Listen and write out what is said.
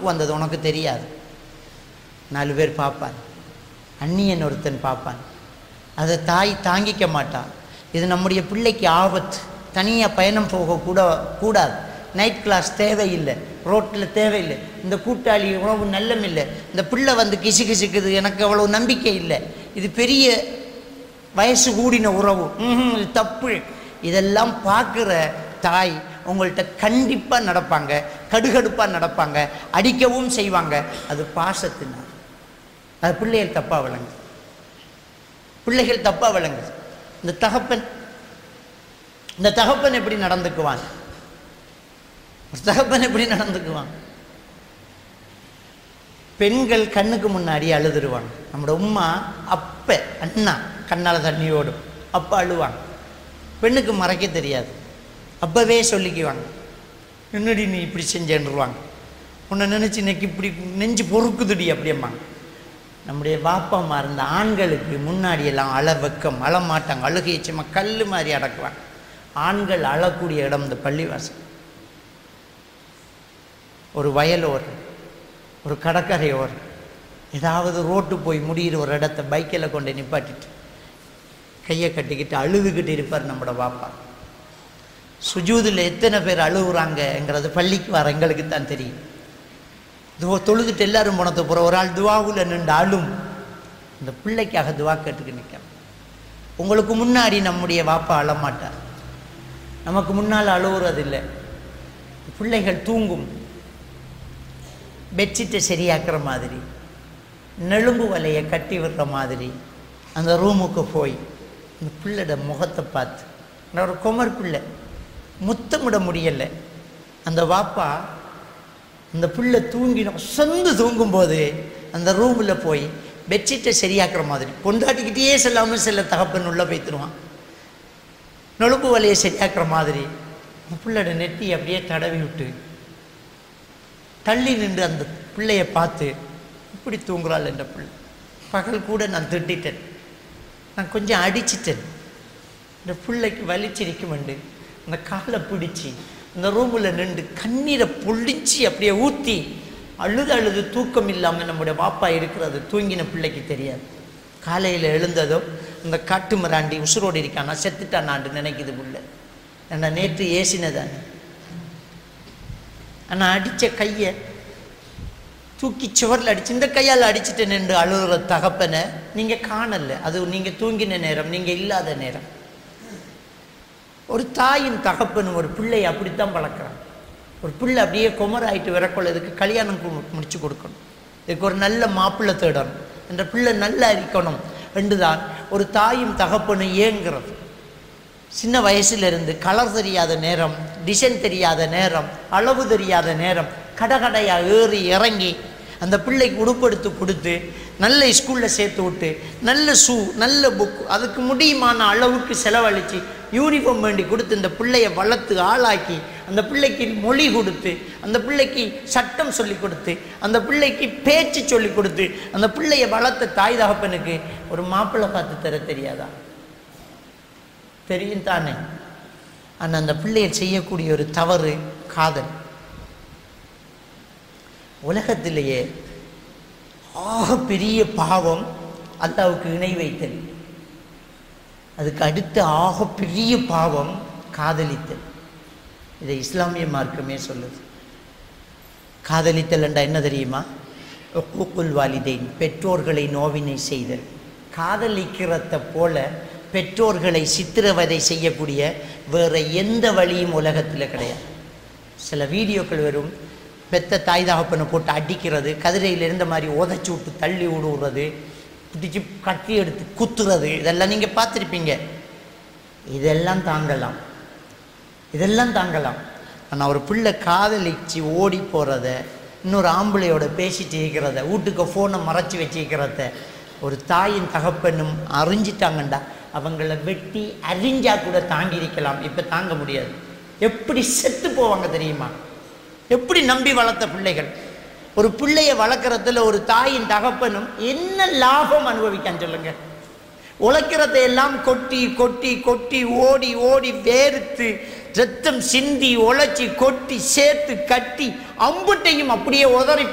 பொறுப்புக்கு வந்தது உனக்கு தெரியாது நாலு பேர் பார்ப்பான் அந்நியன் ஒருத்தன் பார்ப்பான் அதை தாய் தாங்கிக்க மாட்டான் இது நம்முடைய பிள்ளைக்கு ஆபத்து தனியாக பயணம் போக கூட கூடாது நைட் கிளாஸ் தேவையில்லை ரோட்டில் தேவையில்லை இந்த கூட்டாளி உணவு நல்லமில்லை இந்த பிள்ளை வந்து கிசு கிசுக்குது எனக்கு அவ்வளோ நம்பிக்கை இல்லை இது பெரிய வயசு கூடின உறவு ம்ஹும், இது தப்பு இதெல்லாம் பார்க்குற தாய் உங்கள்கிட்ட கண்டிப்பாக நடப்பாங்க கடுகடுப்பாக நடப்பாங்க அடிக்கவும் செய்வாங்க அது பாசத்தினால் அது பிள்ளைகள் தப்பாக விளங்கு பிள்ளைகள் தப்பாக விளங்குது இந்த தகப்பன் இந்த தகப்பன் எப்படி நடந்துக்குவான் ஒரு தகப்பன் எப்படி நடந்துக்குவான் பெண்கள் கண்ணுக்கு முன்னாடி அழுதுருவாங்க நம்மளோட உம்மா அப்ப அண்ணா கண்ணால் தண்ணி ஓடும் அப்போ அழுவாங்க பெண்ணுக்கு மறைக்க தெரியாது அப்பவே சொல்லிக்குவாங்க என்னடி நீ இப்படி செஞ்சேன்ருவாங்க உன்னை நினச்சி இன்னைக்கு இப்படி நெஞ்சு பொறுக்குதுடி அப்படியம்மாங்க நம்முடைய பாப்பாம்மா இருந்த ஆண்களுக்கு முன்னாடி எல்லாம் அழ வெக்கம் அழமாட்டாங்க அழுகையை சும்மா கல் மாதிரி அடக்குவாங்க ஆண்கள் அழக்கூடிய இடம் இந்த பள்ளிவாசல் ஒரு வயலோரம் ஒரு கடற்கரையோரம் ஏதாவது ரோட்டு போய் முடியிற ஒரு இடத்த பைக்கில் கொண்டு நிப்பாட்டிட்டு கையை கட்டிக்கிட்டு அழுதுகிட்டு இருப்பார் நம்மளோட பாப்பா சுஜூதில் எத்தனை பேர் அழுகுறாங்கங்கிறது பள்ளிக்கு வர எங்களுக்கு தான் தெரியும் துவா தொழுதுட்டு எல்லாரும் போனது போகிற ஒரு ஆள் துவாவில் நின்று அழும் இந்த பிள்ளைக்காக துவா கேட்டுக்கு நிற்கும் உங்களுக்கு முன்னாடி நம்முடைய வாப்பா அழமாட்டார் நமக்கு முன்னால் அழுகுறதில்லை பிள்ளைகள் தூங்கும் பெட்ஷீட்டை சரியாக்குற மாதிரி நெலும்பு வலையை கட்டி விடுற மாதிரி அந்த ரூமுக்கு போய் அந்த பிள்ளையோட முகத்தை பார்த்து நான் ஒரு குமர் பிள்ளை முத்தமிட முடியலை அந்த வாப்பா அந்த பிள்ளை தூங்கினோம் சொந்து தூங்கும்போது அந்த ரூமில் போய் பெட்ஷீட்டை சரியாக்குற மாதிரி கொண்டாட்டிக்கிட்டே செல்லாமல் செல்ல தகப்பன் உள்ளே போய்த்துருவான் நொழுப்பு வலையை சரியாக்குற மாதிரி அந்த பிள்ளையோட நெட்டி அப்படியே தடவி விட்டு தள்ளி நின்று அந்த பிள்ளையை பார்த்து இப்படி தூங்குறாள் என்ற பிள்ளை பகல் கூட நான் திட்டிட்டேன் நான் கொஞ்சம் அடிச்சிட்டேன் இந்த பிள்ளைக்கு வலிச்சிருக்கும் உண்டு அந்த காலை பிடிச்சி இந்த ரூமில் நின்று கண்ணீரை பொழிச்சு அப்படியே ஊற்றி அழுது அழுது தூக்கம் இல்லாமல் நம்முடைய பாப்பா இருக்கிறது தூங்கின பிள்ளைக்கு தெரியாது காலையில் எழுந்ததோ இந்த காட்டு மிராண்டி உசுரோடு இருக்கானா செத்துட்டானான்னு நினைக்குது புள்ள ஏன்னா நேற்று ஏசினதானே ஆனால் அடித்த கையை தூக்கி சுவரில் அடிச்சு இந்த கையால் அடிச்சுட்டு நின்று அழுகிற தகப்பனை நீங்கள் காணல அது நீங்கள் தூங்கின நேரம் நீங்கள் இல்லாத நேரம் ஒரு தாயின் தகப்பனும் ஒரு பிள்ளையை அப்படித்தான் வளர்க்குறாங்க ஒரு பிள்ளை அப்படியே குமராயிட்டு விரக்கொள்ள இதுக்கு கல்யாணம் கு- முடிச்சு கொடுக்கணும் இதுக்கு ஒரு நல்ல மாப்பிள்ளை தேடணும் என்ற பிள்ளை நல்லா இருக்கணும் என்றுதான் ஒரு தாயும் தகப்பனும் ஏங்குறது சின்ன வயசுலேருந்து கலர் தெரியாத நேரம் டிசைன் தெரியாத நேரம் அளவு தெரியாத நேரம் கடகடையா ஏறி இறங்கி அந்த பிள்ளைக்கு உடுப்படுத்து கொடுத்து நல்ல ஸ்கூலில் சேர்த்து விட்டு நல்ல ஷூ நல்ல புக் அதுக்கு முடியுமான அளவுக்கு செலவழித்து யூனிஃபார்ம் வேண்டி கொடுத்து இந்த பிள்ளைய வளர்த்து ஆளாக்கி அந்த பிள்ளைக்கு மொழி கொடுத்து அந்த பிள்ளைக்கு சட்டம் சொல்லி கொடுத்து அந்த பிள்ளைக்கு பேச்சு சொல்லி கொடுத்து அந்த பிள்ளைய வளர்த்த தாய் தகப்பனுக்கு ஒரு மாப்பிள்ளை பார்த்து தர தெரியாதா தெரியும் தானே ஆனால் அந்த பிள்ளைகள் செய்யக்கூடிய ஒரு தவறு காதல் உலகத்திலேயே ஆக பெரிய பாவம் அல்லாவுக்கு இணை வைத்தல் அதுக்கு அடுத்த ஆக பெரிய பாவம் காதலித்தல் இதை இஸ்லாமிய மார்க்கமே சொல்லுது காதலித்தல் என்றா என்ன தெரியுமா ஒக்குக்குல் வாலிதைன் பெற்றோர்களை நோவினை செய்தல் காதலிக்கிறத போல பெற்றோர்களை சித்திரவதை செய்யக்கூடிய வேற எந்த வழியும் உலகத்தில் கிடையாது சில வீடியோக்கள் வரும் பெத்த தாய் தகப்பனை போட்டு அடிக்கிறது கதிரையில் இருந்த மாதிரி உதச்சி விட்டு தள்ளி விடுறது பிடிச்சி கட்டி எடுத்து குத்துறது இதெல்லாம் நீங்கள் பார்த்துருப்பீங்க இதெல்லாம் தாங்கலாம் இதெல்லாம் தாங்கலாம் ஆனால் ஒரு பிள்ளை காதலிச்சு ஓடி போகிறத இன்னொரு ஆம்பளையோட பேசிட்டு இருக்கிறத வீட்டுக்கு ஃபோனை மறைச்சி வச்சிருக்கிறத ஒரு தாயின் தகப்பனும் அறிஞ்சிட்டாங்கண்டா அவங்கள வெட்டி அறிஞ்சா கூட தாங்கி இருக்கலாம் இப்போ தாங்க முடியாது எப்படி செத்து போவாங்க தெரியுமா எப்படி நம்பி வளர்த்த பிள்ளைகள் ஒரு பிள்ளைய வளர்க்குறதுல ஒரு தாயின் தகப்பனும் என்ன லாபம் அனுபவிக்கான்னு சொல்லுங்க உழைக்கிறதை எல்லாம் கொட்டி கொட்டி கொட்டி ஓடி ஓடி வேர்த்து ரத்தம் சிந்தி உழைச்சி கொட்டி சேர்த்து கட்டி அம்புட்டையும் அப்படியே உதறி